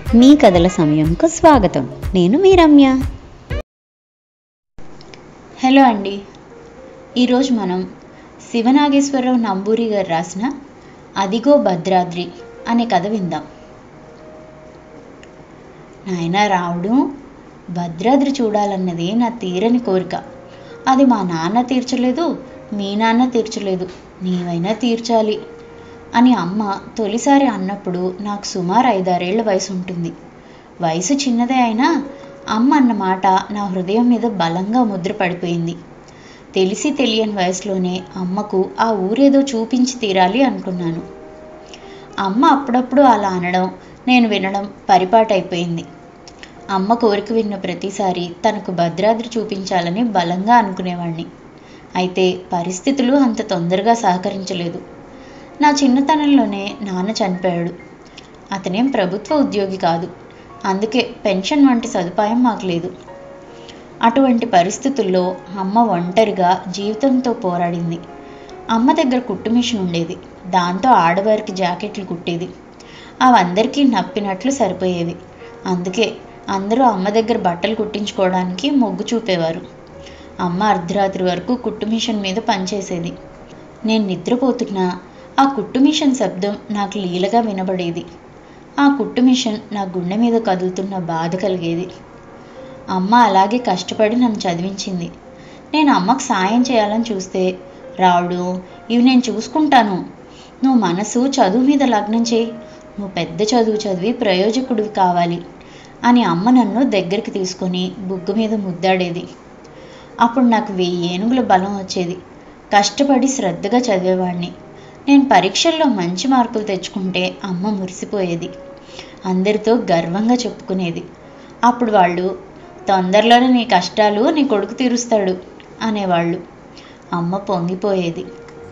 మీ కథల సమయంకు స్వాగతం నేను మీ రమ్య హలో అండి ఈరోజు మనం శివనాగేశ్వరరావు నంబూరి గారు రాసిన అదిగో భద్రాద్రి అనే కథ విందాం నాయనా రావుడు భద్రాద్రి చూడాలన్నది నా తీరని కోరిక అది మా నాన్న తీర్చలేదు మీ నాన్న తీర్చలేదు నీవైనా తీర్చాలి అని అమ్మ తొలిసారి అన్నప్పుడు నాకు సుమారు ఐదారేళ్ల వయసు ఉంటుంది వయసు చిన్నదే అయినా అమ్మ అన్న మాట నా హృదయం మీద బలంగా ముద్ర పడిపోయింది తెలిసి తెలియని వయసులోనే అమ్మకు ఆ ఊరేదో చూపించి తీరాలి అనుకున్నాను అమ్మ అప్పుడప్పుడు అలా అనడం నేను వినడం పరిపాటైపోయింది అమ్మ కోరిక విన్న ప్రతిసారి తనకు భద్రాద్రి చూపించాలని బలంగా అనుకునేవాణ్ణి అయితే పరిస్థితులు అంత తొందరగా సహకరించలేదు నా చిన్నతనంలోనే నాన్న చనిపోయాడు అతనేం ప్రభుత్వ ఉద్యోగి కాదు అందుకే పెన్షన్ వంటి సదుపాయం మాకు లేదు అటువంటి పరిస్థితుల్లో అమ్మ ఒంటరిగా జీవితంతో పోరాడింది అమ్మ దగ్గర కుట్టు మిషన్ ఉండేది దాంతో ఆడవారికి జాకెట్లు కుట్టేది అవందరికీ నప్పినట్లు సరిపోయేవి అందుకే అందరూ అమ్మ దగ్గర బట్టలు కుట్టించుకోవడానికి మొగ్గు చూపేవారు అమ్మ అర్ధరాత్రి వరకు కుట్టు మిషన్ మీద పనిచేసేది నేను నిద్రపోతున్నా ఆ కుట్టు మిషన్ శబ్దం నాకు లీలగా వినబడేది ఆ కుట్టు మిషన్ నా గుండె మీద కదులుతున్న బాధ కలిగేది అమ్మ అలాగే కష్టపడి నన్ను చదివించింది నేను అమ్మకు సాయం చేయాలని చూస్తే రావుడు ఇవి నేను చూసుకుంటాను నువ్వు మనసు చదువు మీద లగ్నం చేయి నువ్వు పెద్ద చదువు చదివి ప్రయోజకుడివి కావాలి అని అమ్మ నన్ను దగ్గరికి తీసుకొని బుగ్గ మీద ముద్దాడేది అప్పుడు నాకు వెయ్యి ఏనుగుల బలం వచ్చేది కష్టపడి శ్రద్ధగా చదివేవాడిని నేను పరీక్షల్లో మంచి మార్కులు తెచ్చుకుంటే అమ్మ మురిసిపోయేది అందరితో గర్వంగా చెప్పుకునేది అప్పుడు వాళ్ళు తొందరలోనే నీ కష్టాలు నీ కొడుకు తీరుస్తాడు అనేవాళ్ళు అమ్మ పొంగిపోయేది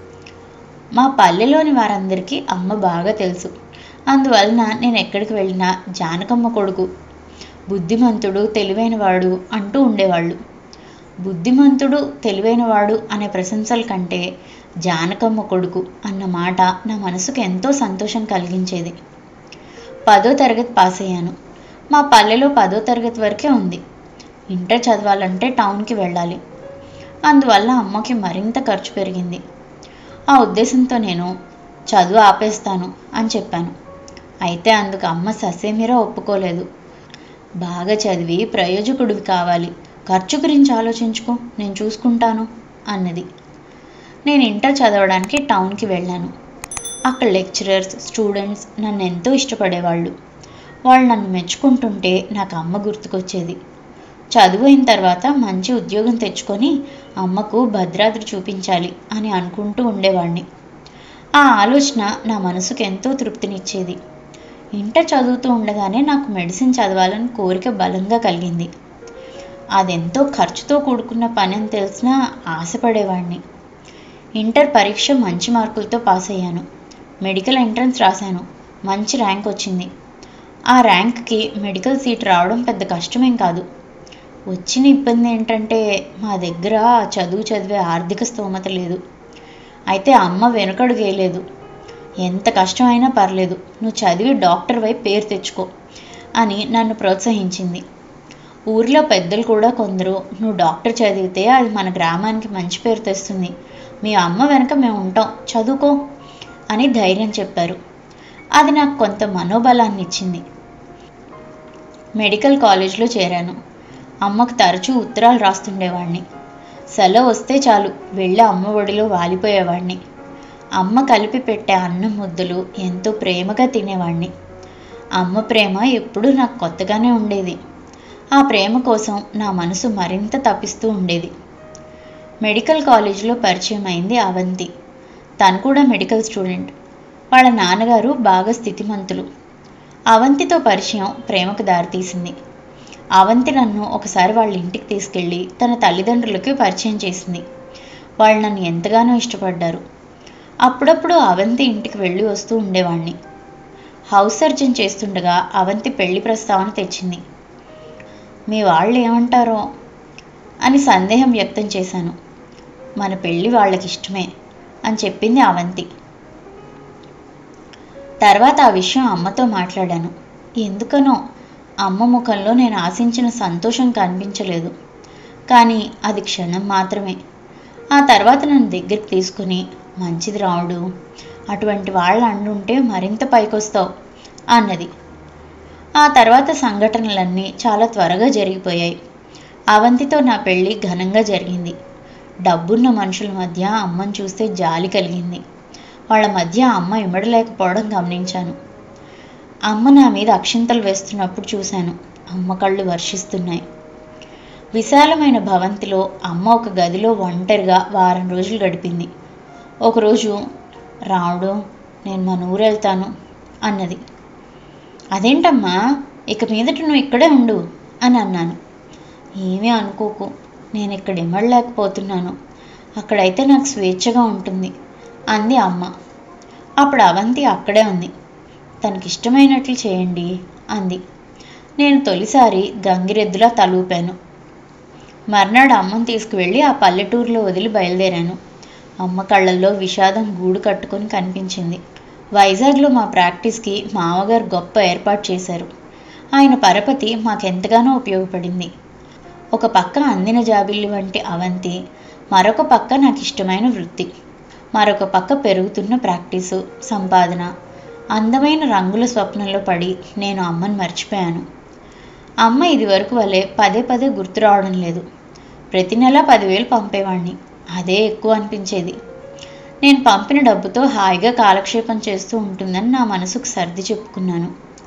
మా పల్లెలోని వారందరికీ అమ్మ బాగా తెలుసు అందువలన నేను ఎక్కడికి వెళ్ళినా జానకమ్మ కొడుకు బుద్ధిమంతుడు తెలివైనవాడు అంటూ ఉండేవాళ్ళు బుద్ధిమంతుడు తెలివైనవాడు అనే ప్రశంసల కంటే జానకమ్మ కొడుకు అన్న మాట నా మనసుకు ఎంతో సంతోషం కలిగించేది పదో తరగతి పాస్ అయ్యాను మా పల్లెలో పదో తరగతి వరకే ఉంది ఇంటర్ చదవాలంటే టౌన్కి వెళ్ళాలి అందువల్ల అమ్మకి మరింత ఖర్చు పెరిగింది ఆ ఉద్దేశంతో నేను చదువు ఆపేస్తాను అని చెప్పాను అయితే అందుకు అమ్మ ససేమిరా ఒప్పుకోలేదు బాగా చదివి ప్రయోజకుడివి కావాలి ఖర్చు గురించి ఆలోచించుకో నేను చూసుకుంటాను అన్నది నేను ఇంటర్ చదవడానికి టౌన్కి వెళ్ళాను అక్కడ లెక్చరర్స్ స్టూడెంట్స్ నన్ను ఎంతో ఇష్టపడేవాళ్ళు వాళ్ళు నన్ను మెచ్చుకుంటుంటే నాకు అమ్మ గుర్తుకొచ్చేది చదువు అయిన తర్వాత మంచి ఉద్యోగం తెచ్చుకొని అమ్మకు భద్రాద్రి చూపించాలి అని అనుకుంటూ ఉండేవాడిని ఆ ఆలోచన నా మనసుకు ఎంతో తృప్తినిచ్చేది ఇంటర్ చదువుతూ ఉండగానే నాకు మెడిసిన్ చదవాలని కోరిక బలంగా కలిగింది అదెంతో ఖర్చుతో కూడుకున్న పని అని తెలిసినా ఆశపడేవాడిని ఇంటర్ పరీక్ష మంచి మార్కులతో పాస్ అయ్యాను మెడికల్ ఎంట్రన్స్ రాశాను మంచి ర్యాంక్ వచ్చింది ఆ ర్యాంక్కి మెడికల్ సీట్ రావడం పెద్ద కష్టమేం కాదు వచ్చిన ఇబ్బంది ఏంటంటే మా దగ్గర చదువు చదివే ఆర్థిక స్తోమత లేదు అయితే అమ్మ వెనుకడుగేయలేదు ఎంత కష్టమైనా పర్లేదు నువ్వు చదివి డాక్టర్ వైపు పేరు తెచ్చుకో అని నన్ను ప్రోత్సహించింది ఊర్లో పెద్దలు కూడా కొందరు నువ్వు డాక్టర్ చదివితే అది మన గ్రామానికి మంచి పేరు తెస్తుంది మీ అమ్మ వెనక మేము ఉంటాం చదువుకో అని ధైర్యం చెప్పారు అది నాకు కొంత మనోబలాన్ని ఇచ్చింది మెడికల్ కాలేజ్లో చేరాను అమ్మకు తరచూ ఉత్తరాలు రాస్తుండేవాడిని సెలవు వస్తే చాలు వెళ్ళి అమ్మ ఒడిలో వాలిపోయేవాడిని అమ్మ కలిపి పెట్టే అన్నం ముద్దలు ఎంతో ప్రేమగా తినేవాడిని అమ్మ ప్రేమ ఎప్పుడూ నాకు కొత్తగానే ఉండేది ఆ ప్రేమ కోసం నా మనసు మరింత తప్పిస్తూ ఉండేది మెడికల్ కాలేజీలో పరిచయం అయింది అవంతి తను కూడా మెడికల్ స్టూడెంట్ వాళ్ళ నాన్నగారు బాగా స్థితిమంతులు అవంతితో పరిచయం ప్రేమకు దారితీసింది అవంతి నన్ను ఒకసారి వాళ్ళ ఇంటికి తీసుకెళ్ళి తన తల్లిదండ్రులకి పరిచయం చేసింది వాళ్ళు నన్ను ఎంతగానో ఇష్టపడ్డారు అప్పుడప్పుడు అవంతి ఇంటికి వెళ్ళి వస్తూ ఉండేవాణ్ణి హౌస్ సర్జన్ చేస్తుండగా అవంతి పెళ్లి ప్రస్తావన తెచ్చింది మీ వాళ్ళు ఏమంటారో అని సందేహం వ్యక్తం చేశాను మన పెళ్ళి వాళ్ళకి ఇష్టమే అని చెప్పింది అవంతి తర్వాత ఆ విషయం అమ్మతో మాట్లాడాను ఎందుకనో అమ్మ ముఖంలో నేను ఆశించిన సంతోషం కనిపించలేదు కానీ అది క్షణం మాత్రమే ఆ తర్వాత నన్ను దగ్గరికి తీసుకుని మంచిది రావుడు అటువంటి వాళ్ళు అండుంటే మరింత పైకొస్తావు అన్నది ఆ తర్వాత సంఘటనలన్నీ చాలా త్వరగా జరిగిపోయాయి అవంతితో నా పెళ్ళి ఘనంగా జరిగింది డబ్బున్న మనుషుల మధ్య అమ్మను చూస్తే జాలి కలిగింది వాళ్ళ మధ్య అమ్మ ఇమడలేకపోవడం గమనించాను అమ్మ నా మీద అక్షింతలు వేస్తున్నప్పుడు చూశాను అమ్మ కళ్ళు వర్షిస్తున్నాయి విశాలమైన భవంతిలో అమ్మ ఒక గదిలో ఒంటరిగా వారం రోజులు గడిపింది ఒకరోజు రావుడు నేను మన ఊరు వెళ్తాను అన్నది అదేంటమ్మా ఇక మీదట నువ్వు ఇక్కడే ఉండు అని అన్నాను ఏమీ అనుకోకు నేను ఇక్కడ ఇమ్మడలేకపోతున్నాను అక్కడైతే నాకు స్వేచ్ఛగా ఉంటుంది అంది అమ్మ అప్పుడు అవంతి అక్కడే ఉంది తనకిష్టమైనట్లు చేయండి అంది నేను తొలిసారి గంగిరెద్దులా తలూపాను మర్నాడు అమ్మని తీసుకువెళ్ళి ఆ పల్లెటూరులో వదిలి బయలుదేరాను అమ్మ కళ్ళల్లో విషాదం గూడు కట్టుకొని కనిపించింది వైజాగ్లో మా ప్రాక్టీస్కి మామగారు గొప్ప ఏర్పాటు చేశారు ఆయన పరపతి మాకెంతగానో ఉపయోగపడింది ఒక పక్క అందిన జాబిల్లి వంటి అవంతి మరొక పక్క నాకు ఇష్టమైన వృత్తి మరొక పక్క పెరుగుతున్న ప్రాక్టీసు సంపాదన అందమైన రంగుల స్వప్నంలో పడి నేను అమ్మని మర్చిపోయాను అమ్మ ఇదివరకు వలె పదే పదే గుర్తు రావడం లేదు ప్రతి నెల పదివేలు పంపేవాణ్ణి అదే ఎక్కువ అనిపించేది నేను పంపిన డబ్బుతో హాయిగా కాలక్షేపం చేస్తూ ఉంటుందని నా మనసుకు సర్ది చెప్పుకున్నాను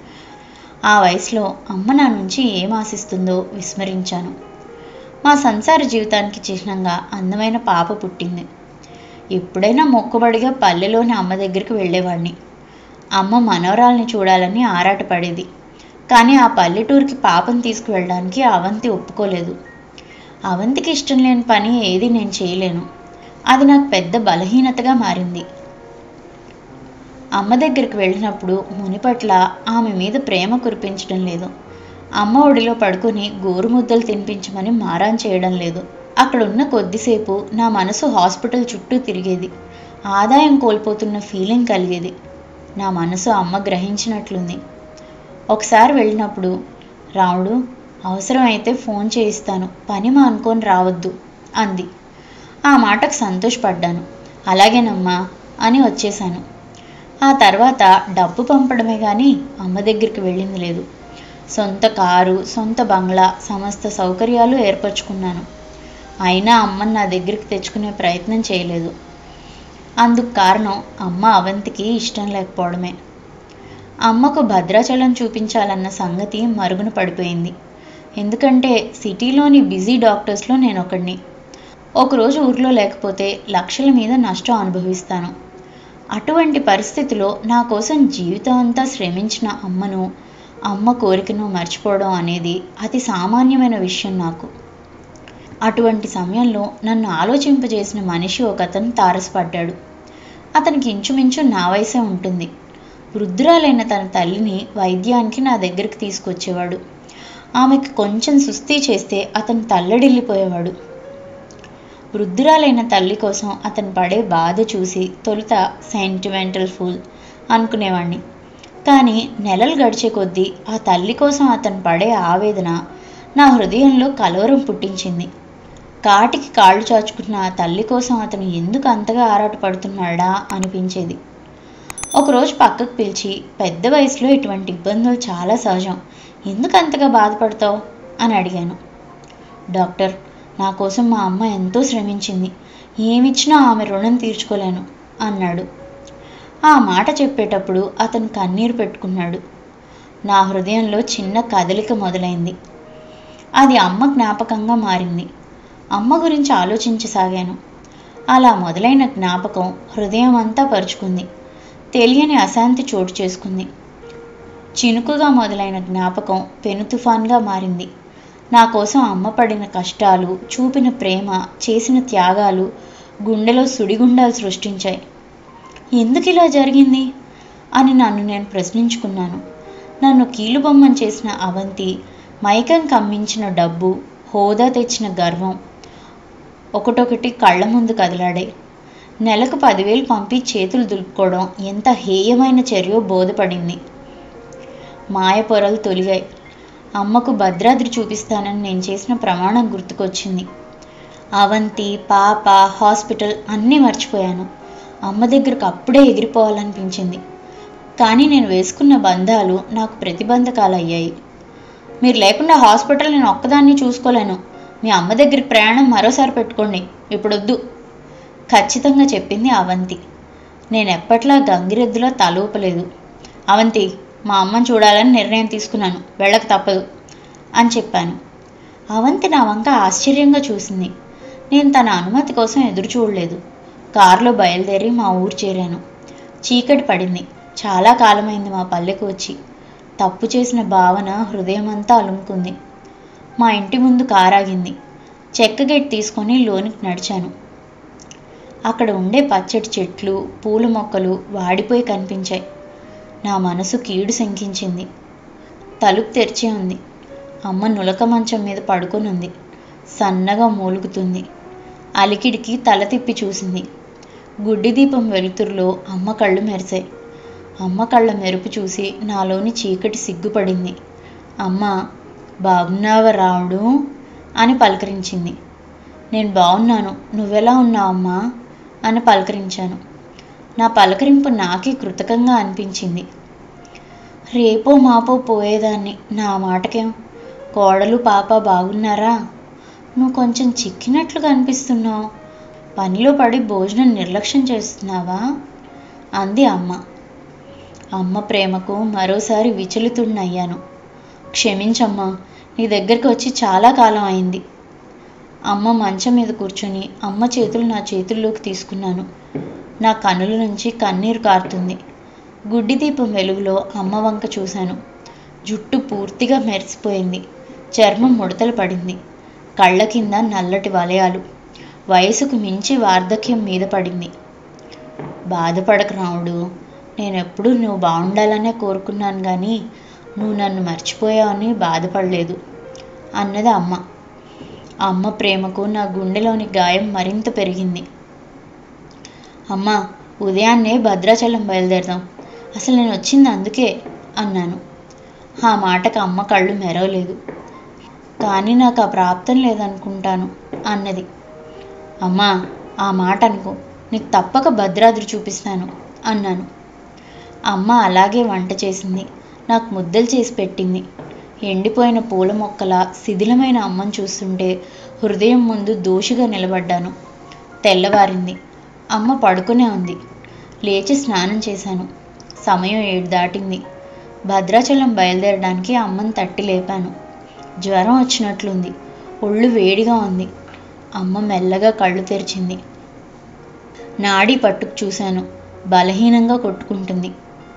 ఆ వయసులో అమ్మ నా నుంచి ఏం ఆశిస్తుందో విస్మరించాను మా సంసార జీవితానికి చిహ్నంగా అందమైన పాప పుట్టింది ఎప్పుడైనా మొక్కుబడిగా పల్లెలోని అమ్మ దగ్గరికి వెళ్ళేవాడిని అమ్మ మనవరాల్ని చూడాలని ఆరాటపడేది కానీ ఆ పల్లెటూరికి పాపను తీసుకువెళ్ళడానికి అవంతి ఒప్పుకోలేదు అవంతికి ఇష్టం లేని పని ఏది నేను చేయలేను అది నాకు పెద్ద బలహీనతగా మారింది అమ్మ దగ్గరికి వెళ్ళినప్పుడు మునిపట్ల ఆమె మీద ప్రేమ కురిపించడం లేదు అమ్మ ఒడిలో పడుకొని గోరుముద్దలు తినిపించమని మారాన్ చేయడం లేదు అక్కడ ఉన్న కొద్దిసేపు నా మనసు హాస్పిటల్ చుట్టూ తిరిగేది ఆదాయం కోల్పోతున్న ఫీలింగ్ కలిగేది నా మనసు అమ్మ గ్రహించినట్లుంది ఒకసారి వెళ్ళినప్పుడు రాముడు అవసరమైతే ఫోన్ చేయిస్తాను పని మానుకొని రావద్దు అంది ఆ మాటకు సంతోషపడ్డాను అలాగేనమ్మా అని వచ్చేశాను ఆ తర్వాత డబ్బు పంపడమే కానీ అమ్మ దగ్గరికి వెళ్ళింది లేదు సొంత కారు సొంత బంగ్లా సమస్త సౌకర్యాలు ఏర్పరచుకున్నాను అయినా అమ్మని నా దగ్గరికి తెచ్చుకునే ప్రయత్నం చేయలేదు అందుకు కారణం అమ్మ అవంతికి ఇష్టం లేకపోవడమే అమ్మకు భద్రాచలం చూపించాలన్న సంగతి మరుగున పడిపోయింది ఎందుకంటే సిటీలోని బిజీ డాక్టర్స్లో నేను ఒకడిని ఒకరోజు ఊర్లో లేకపోతే లక్షల మీద నష్టం అనుభవిస్తాను అటువంటి పరిస్థితిలో నా కోసం జీవితం అంతా శ్రమించిన అమ్మను అమ్మ కోరికను మర్చిపోవడం అనేది అతి సామాన్యమైన విషయం నాకు అటువంటి సమయంలో నన్ను ఆలోచింపజేసిన మనిషి ఒకతను తారసపడ్డాడు అతనికి ఇంచుమించు నా వయసే ఉంటుంది వృద్ధురాలైన తన తల్లిని వైద్యానికి నా దగ్గరికి తీసుకొచ్చేవాడు ఆమెకు కొంచెం సుస్థి చేస్తే అతను తల్లడిల్లిపోయేవాడు వృద్ధురాలైన తల్లి కోసం అతను పడే బాధ చూసి తొలుత సెంటిమెంటల్ ఫూల్ అనుకునేవాణ్ణి కానీ నెలలు గడిచే కొద్దీ ఆ తల్లి కోసం అతను పడే ఆవేదన నా హృదయంలో కలవరం పుట్టించింది కాటికి కాళ్ళు చాచుకున్న ఆ తల్లి కోసం అతను ఎందుకు అంతగా ఆరాటపడుతున్నాడా అనిపించేది ఒకరోజు పక్కకు పిలిచి పెద్ద వయసులో ఇటువంటి ఇబ్బందులు చాలా సహజం ఎందుకు అంతగా బాధపడతావు అని అడిగాను డాక్టర్ నా కోసం మా అమ్మ ఎంతో శ్రమించింది ఏమిచ్చినా ఆమె రుణం తీర్చుకోలేను అన్నాడు ఆ మాట చెప్పేటప్పుడు అతను కన్నీరు పెట్టుకున్నాడు నా హృదయంలో చిన్న కదలిక మొదలైంది అది అమ్మ జ్ఞాపకంగా మారింది అమ్మ గురించి ఆలోచించసాగాను అలా మొదలైన జ్ఞాపకం హృదయం అంతా పరుచుకుంది తెలియని అశాంతి చోటు చేసుకుంది చినుకుగా మొదలైన జ్ఞాపకం పెను తుఫాన్గా మారింది నా కోసం అమ్మ పడిన కష్టాలు చూపిన ప్రేమ చేసిన త్యాగాలు గుండెలో సుడిగుండాలు సృష్టించాయి ఎందుకు ఇలా జరిగింది అని నన్ను నేను ప్రశ్నించుకున్నాను నన్ను కీలుబొమ్మను చేసిన అవంతి మైకం కమ్మించిన డబ్బు హోదా తెచ్చిన గర్వం ఒకటొకటి కళ్ళ ముందు కదలాడే నెలకు పదివేలు పంపి చేతులు దులుపుకోవడం ఎంత హేయమైన చర్యో బోధపడింది మాయ పొరలు తొలిగాయి అమ్మకు భద్రాద్రి చూపిస్తానని నేను చేసిన ప్రమాణం గుర్తుకొచ్చింది అవంతి పాప హాస్పిటల్ అన్నీ మర్చిపోయాను అమ్మ దగ్గరకు అప్పుడే ఎగిరిపోవాలనిపించింది కానీ నేను వేసుకున్న బంధాలు నాకు ప్రతిబంధకాలు అయ్యాయి మీరు లేకుండా హాస్పిటల్ నేను ఒక్కదాన్ని చూసుకోలేను మీ అమ్మ దగ్గరికి ప్రయాణం మరోసారి పెట్టుకోండి ఇప్పుడొద్దు ఖచ్చితంగా చెప్పింది అవంతి నేను ఎప్పట్లా గంగిరెద్దులో తల ఊపలేదు అవంతి మా అమ్మని చూడాలని నిర్ణయం తీసుకున్నాను వెళ్ళక తప్పదు అని చెప్పాను అవంతి నా వంక ఆశ్చర్యంగా చూసింది నేను తన అనుమతి కోసం ఎదురు చూడలేదు కారులో బయలుదేరి మా ఊరు చేరాను చీకటి పడింది చాలా కాలమైంది మా పల్లెకు వచ్చి తప్పు చేసిన భావన హృదయమంతా అలుముకుంది మా ఇంటి ముందు కారాగింది చెక్క గేట్ తీసుకొని లోనికి నడిచాను అక్కడ ఉండే పచ్చటి చెట్లు పూల మొక్కలు వాడిపోయి కనిపించాయి నా మనసు కీడు శంకించింది తలుపు తెరిచే ఉంది అమ్మ నులక మంచం మీద పడుకొని ఉంది సన్నగా మూలుగుతుంది అలికిడికి తల తిప్పి చూసింది గుడ్డి దీపం వెలుతురులో అమ్మ కళ్ళు మెరిశాయి అమ్మ కళ్ళ మెరుపు చూసి నాలోని చీకటి సిగ్గుపడింది అమ్మ బాగున్నావా రావుడు అని పలకరించింది నేను బాగున్నాను నువ్వెలా ఉన్నావు అమ్మా అని పలకరించాను నా పలకరింపు నాకే కృతకంగా అనిపించింది రేపో మాపో పోయేదాన్ని నా మాటకేం కోడలు పాప బాగున్నారా నువ్వు కొంచెం చిక్కినట్లుగా అనిపిస్తున్నావు పనిలో పడి భోజనం నిర్లక్ష్యం చేస్తున్నావా అంది అమ్మ అమ్మ ప్రేమకు మరోసారి విచలితుడినయ్యాను క్షమించమ్మా నీ దగ్గరికి వచ్చి చాలా కాలం అయింది అమ్మ మంచం మీద కూర్చొని అమ్మ చేతులు నా చేతుల్లోకి తీసుకున్నాను నా కన్నుల నుంచి కన్నీరు కారుతుంది గుడ్డి దీపం వెలుగులో అమ్మ వంక చూశాను జుట్టు పూర్తిగా మెరిసిపోయింది చర్మం ముడతలు పడింది కళ్ళ కింద నల్లటి వలయాలు వయసుకు మించి వార్ధక్యం మీద పడింది బాధపడక రాముడు నేనెప్పుడు నువ్వు బాగుండాలనే కోరుకున్నాను కానీ నువ్వు నన్ను మర్చిపోయావని బాధపడలేదు అన్నది అమ్మ అమ్మ ప్రేమకు నా గుండెలోని గాయం మరింత పెరిగింది అమ్మ ఉదయాన్నే భద్రాచలం బయలుదేరదాం అసలు నేను వచ్చింది అందుకే అన్నాను ఆ మాటకు అమ్మ కళ్ళు మెరవలేదు కానీ నాకు ఆ ప్రాప్తం లేదనుకుంటాను అన్నది అమ్మా ఆ మాట అనుకో నీకు తప్పక భద్రాద్రి చూపిస్తాను అన్నాను అమ్మ అలాగే వంట చేసింది నాకు ముద్దలు చేసి పెట్టింది ఎండిపోయిన పూల మొక్కల శిథిలమైన అమ్మను చూస్తుంటే హృదయం ముందు దోషిగా నిలబడ్డాను తెల్లవారింది అమ్మ పడుకునే ఉంది లేచి స్నానం చేశాను సమయం ఏడు దాటింది భద్రాచలం బయలుదేరడానికి అమ్మని తట్టి లేపాను జ్వరం వచ్చినట్లుంది ఒళ్ళు వేడిగా ఉంది అమ్మ మెల్లగా కళ్ళు తెరిచింది నాడి పట్టుకు చూశాను బలహీనంగా కొట్టుకుంటుంది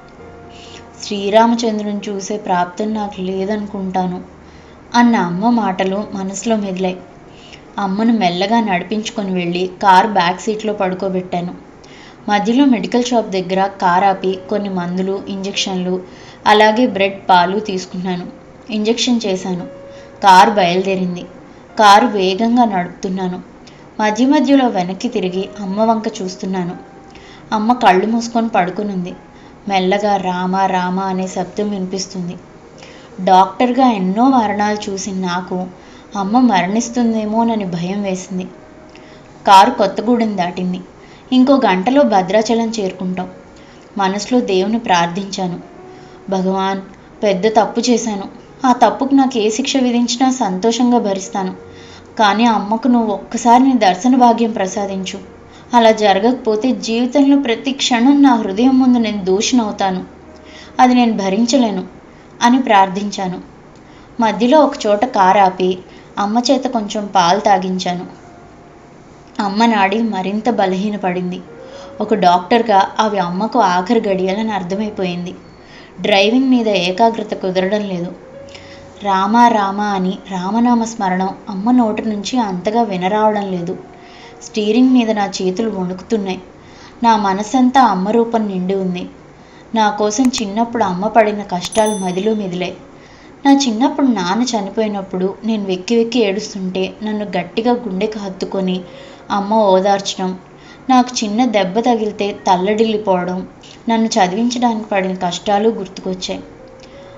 శ్రీరామచంద్రుని చూసే ప్రాప్తం నాకు లేదనుకుంటాను అన్న అమ్మ మాటలు మనసులో మెదిలాయి అమ్మను మెల్లగా నడిపించుకొని వెళ్ళి కార్ బ్యాక్ సీట్లో పడుకోబెట్టాను మధ్యలో మెడికల్ షాప్ దగ్గర కార్ ఆపి కొన్ని మందులు ఇంజెక్షన్లు అలాగే బ్రెడ్ పాలు తీసుకున్నాను ఇంజెక్షన్ చేశాను కారు బయలుదేరింది కారు వేగంగా నడుపుతున్నాను మధ్య మధ్యలో వెనక్కి తిరిగి అమ్మ వంక చూస్తున్నాను అమ్మ కళ్ళు మూసుకొని పడుకునుంది మెల్లగా రామ రామ అనే శబ్దం వినిపిస్తుంది డాక్టర్గా ఎన్నో మరణాలు చూసిన నాకు అమ్మ మరణిస్తుందేమోనని భయం వేసింది కారు కొత్తగూడెం దాటింది ఇంకో గంటలో భద్రాచలం చేరుకుంటాం మనసులో దేవుని ప్రార్థించాను భగవాన్ పెద్ద తప్పు చేశాను ఆ తప్పుకు నాకు ఏ శిక్ష విధించినా సంతోషంగా భరిస్తాను కానీ అమ్మకు నువ్వు ఒక్కసారి నీ దర్శన భాగ్యం ప్రసాదించు అలా జరగకపోతే జీవితంలో ప్రతి క్షణం నా హృదయం ముందు నేను దూషణవుతాను అది నేను భరించలేను అని ప్రార్థించాను మధ్యలో ఒక చోట కారు ఆపి అమ్మ చేత కొంచెం పాలు తాగించాను అమ్మ నాడి మరింత బలహీనపడింది ఒక డాక్టర్గా అవి అమ్మకు ఆఖరి గడియలని అర్థమైపోయింది డ్రైవింగ్ మీద ఏకాగ్రత కుదరడం లేదు రామ రామ అని రామనామ స్మరణం అమ్మ నోటి నుంచి అంతగా వినరావడం లేదు స్టీరింగ్ మీద నా చేతులు వణుకుతున్నాయి నా మనసంతా అమ్మ రూపం నిండి ఉంది నా కోసం చిన్నప్పుడు అమ్మ పడిన కష్టాలు మదిలో మెదిలాయి నా చిన్నప్పుడు నాన్న చనిపోయినప్పుడు నేను వెక్కి వెక్కి ఏడుస్తుంటే నన్ను గట్టిగా గుండెకి హత్తుకొని అమ్మ ఓదార్చడం నాకు చిన్న దెబ్బ తగిలితే తల్లడిల్లిపోవడం నన్ను చదివించడానికి పడిన కష్టాలు గుర్తుకొచ్చాయి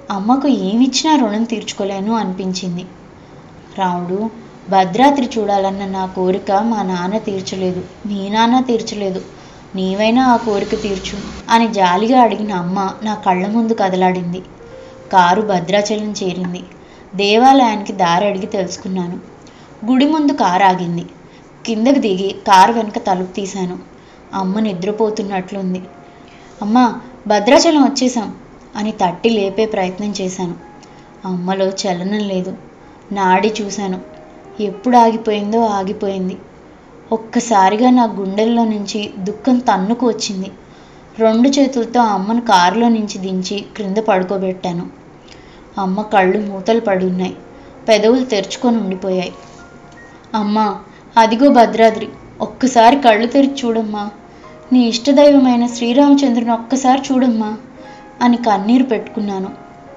అమ్మకు ఏమిచ్చినా రుణం తీర్చుకోలేను అనిపించింది రాముడు భద్రాద్రి చూడాలన్న నా కోరిక మా నాన్న తీర్చలేదు మీ నాన్న తీర్చలేదు నీవైనా ఆ కోరిక తీర్చు అని జాలిగా అడిగిన అమ్మ నా కళ్ళ ముందు కదలాడింది కారు భద్రాచలం చేరింది దేవాలయానికి దారి అడిగి తెలుసుకున్నాను గుడి ముందు కారు ఆగింది కిందకి దిగి కారు వెనుక తలుపు తీశాను అమ్మ నిద్రపోతున్నట్లుంది అమ్మా భద్రాచలం వచ్చేసాం అని తట్టి లేపే ప్రయత్నం చేశాను అమ్మలో చలనం లేదు నాడి చూశాను ఎప్పుడు ఆగిపోయిందో ఆగిపోయింది ఒక్కసారిగా నా గుండెల్లో నుంచి దుఃఖం తన్నుకు వచ్చింది రెండు చేతులతో అమ్మను కారులో నుంచి దించి క్రింద పడుకోబెట్టాను అమ్మ కళ్ళు మూతలు పడి ఉన్నాయి పెదవులు తెరుచుకొని ఉండిపోయాయి అమ్మా అదిగో భద్రాద్రి ఒక్కసారి కళ్ళు తెరిచి చూడమ్మా నీ ఇష్టదైవమైన శ్రీరామచంద్రుని ఒక్కసారి చూడమ్మా అని కన్నీరు పెట్టుకున్నాను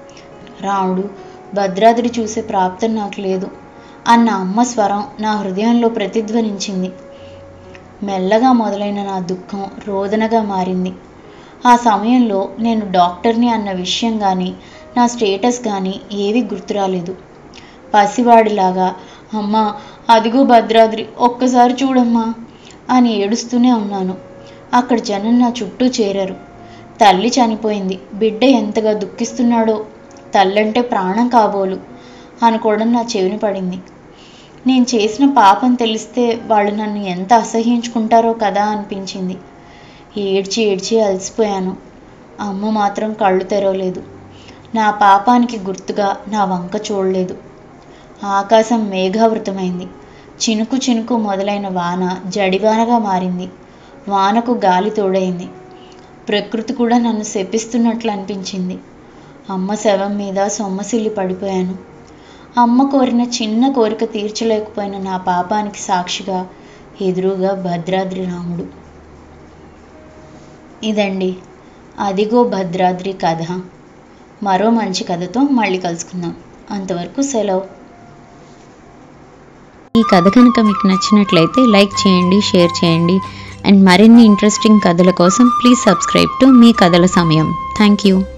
రాముడు భద్రాద్రి చూసే ప్రాప్తం నాకు లేదు అన్న అమ్మ స్వరం నా హృదయంలో ప్రతిధ్వనించింది మెల్లగా మొదలైన నా దుఃఖం రోదనగా మారింది ఆ సమయంలో నేను డాక్టర్ని అన్న విషయం కానీ నా స్టేటస్ కానీ ఏవి గుర్తురాలేదు పసివాడిలాగా అమ్మా అదిగో భద్రాద్రి ఒక్కసారి చూడమ్మా అని ఏడుస్తూనే ఉన్నాను అక్కడ జనం నా చుట్టూ చేరారు తల్లి చనిపోయింది బిడ్డ ఎంతగా దుఃఖిస్తున్నాడో తల్లంటే ప్రాణం కాబోలు అనుకోవడం నా చెవిని పడింది నేను చేసిన పాపం తెలిస్తే వాళ్ళు నన్ను ఎంత అసహ్యించుకుంటారో కదా అనిపించింది ఏడ్చి ఏడ్చి అలసిపోయాను అమ్మ మాత్రం కళ్ళు తెరవలేదు నా పాపానికి గుర్తుగా నా వంక చూడలేదు ఆకాశం మేఘావృతమైంది చినుకు చినుకు మొదలైన వాన జడివానగా మారింది వానకు గాలి తోడైంది ప్రకృతి కూడా నన్ను శపిస్తున్నట్లు అనిపించింది అమ్మ శవం మీద సొమ్మసిల్లి పడిపోయాను అమ్మ కోరిన చిన్న కోరిక తీర్చలేకపోయిన నా పాపానికి సాక్షిగా ఎదురుగా భద్రాద్రి రాముడు ఇదండి అదిగో భద్రాద్రి కథ మరో మంచి కథతో మళ్ళీ కలుసుకుందాం అంతవరకు సెలవు ఈ కథ కనుక మీకు నచ్చినట్లయితే లైక్ చేయండి షేర్ చేయండి అండ్ మరిన్ని ఇంట్రెస్టింగ్ కథల కోసం ప్లీజ్ సబ్స్క్రైబ్ టు మీ కథల సమయం థ్యాంక్ యూ